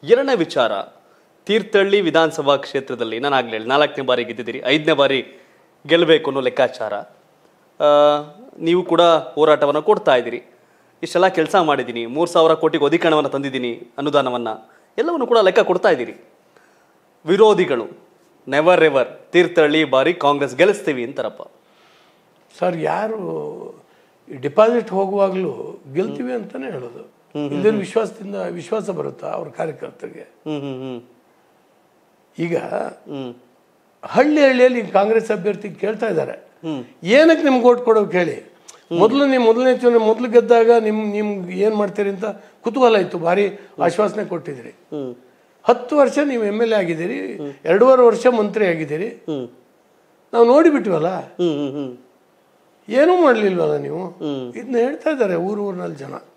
ಎರಡನೇ ವಿಚಾರ ತೀರ್ಥಹಳ್ಳಿ ವಿಧಾನಸಭಾ ಕ್ಷೇತ್ರದಲ್ಲಿ ನಾನು ಆಗ್ಲೇ ಹೇಳಿ ನಾಲ್ಕನೇ ಬಾರಿ ಗೆದ್ದಿದ್ದೀರಿ ಐದನೇ ಬಾರಿ ಗೆಲ್ಲಬೇಕು ಅನ್ನೋ ಲೆಕ್ಕಾಚಾರ ಆ, ನೀವು ಕೂಡ ಹೋರಾಟವನ್ನು ಕೊಡ್ತಾ ಇದ್ದೀರಿ ಇಷ್ಟೆಲ್ಲ ಕೆಲಸ ಮಾಡಿದ್ದೀನಿ ಮೂರು ಸಾವಿರ ಕೋಟಿಗೆ ಅಧಿಕರಣವನ್ನು ತಂದಿದ್ದೀನಿ ಅನುದಾನವನ್ನು ಎಲ್ಲವನ್ನು ಕೂಡ ಲೆಕ್ಕ ಕೊಡ್ತಾ ಇದ್ದೀರಿ ವಿರೋಧಿಗಳು ನೆವರ್ ಎವರ್ ತೀರ್ಥಹಳ್ಳಿ ಬಾರಿ ಕಾಂಗ್ರೆಸ್ ಗೆಲ್ಲಿಸ್ತೀವಿ ಅಂತಾರಪ್ಪ ಸರ್ ಯಾರು ಡಿಪಾಸಿಟ್ ಹೋಗುವಾಗಲೂ ಗೆಲ್ತೀವಿ ಅಂತಾನೆ ಹೇಳೋದು ಇದ್ರ ವಿಶ್ವಾಸದಿಂದ ವಿಶ್ವಾಸ ಬರುತ್ತಾ ಅವ್ರ ಕಾರ್ಯಕರ್ತರಿಗೆ ಹ್ಮ್ ಹ್ಮ್ ಹ್ಮ್ ಈಗ ಹ್ಮ್ ಹಳ್ಳಿ ಹಳ್ಳಿಯಲ್ಲಿ ಈಗ ಕಾಂಗ್ರೆಸ್ ಅಭ್ಯರ್ಥಿ ಕೇಳ್ತಾ ಇದ್ದಾರೆ ಏನಕ್ಕೆ ನಿಮ್ಗೆ ಓಟ್ ಕೊಡೋಕೆ ಹೇಳಿ ಮೊದಲು ನೀವು ಮೊದಲನೇ ಚುನಾವಣೆ ಮೊದಲು ಗೆದ್ದಾಗ ನಿಮ್ ನಿಮ್ಗೆ ಏನು ಮಾಡ್ತೀರಿ ಅಂತ ಕುತೂಹಲ ಇತ್ತು ಭಾರಿ ಆಶ್ವಾಸನೆ ಕೊಟ್ಟಿದ್ದೀರಿ ಹ್ಮ್ ಹತ್ತು ವರ್ಷ ನೀವು ಎಮ್ ಎಲ್ ಎ ಆಗಿದ್ದೀರಿ ಎರಡೂವರೆ ವರ್ಷ ಮಂತ್ರಿ ಆಗಿದ್ದೀರಿ ಹ್ಮ್ ನಾವು ನೋಡಿಬಿಟ್ವಲ್ಲ ಹ್ಮ್ ಹ್ಮ್ ಹ್ಮ್ ಏನೂ ಮಾಡಲಿಲ್ವಲ್ಲ ನೀವು ಇದನ್ನ ಹೇಳ್ತಾ ಇದ್ದಾರೆ ಊರು ಊರಿನಲ್ಲಿ ಜನ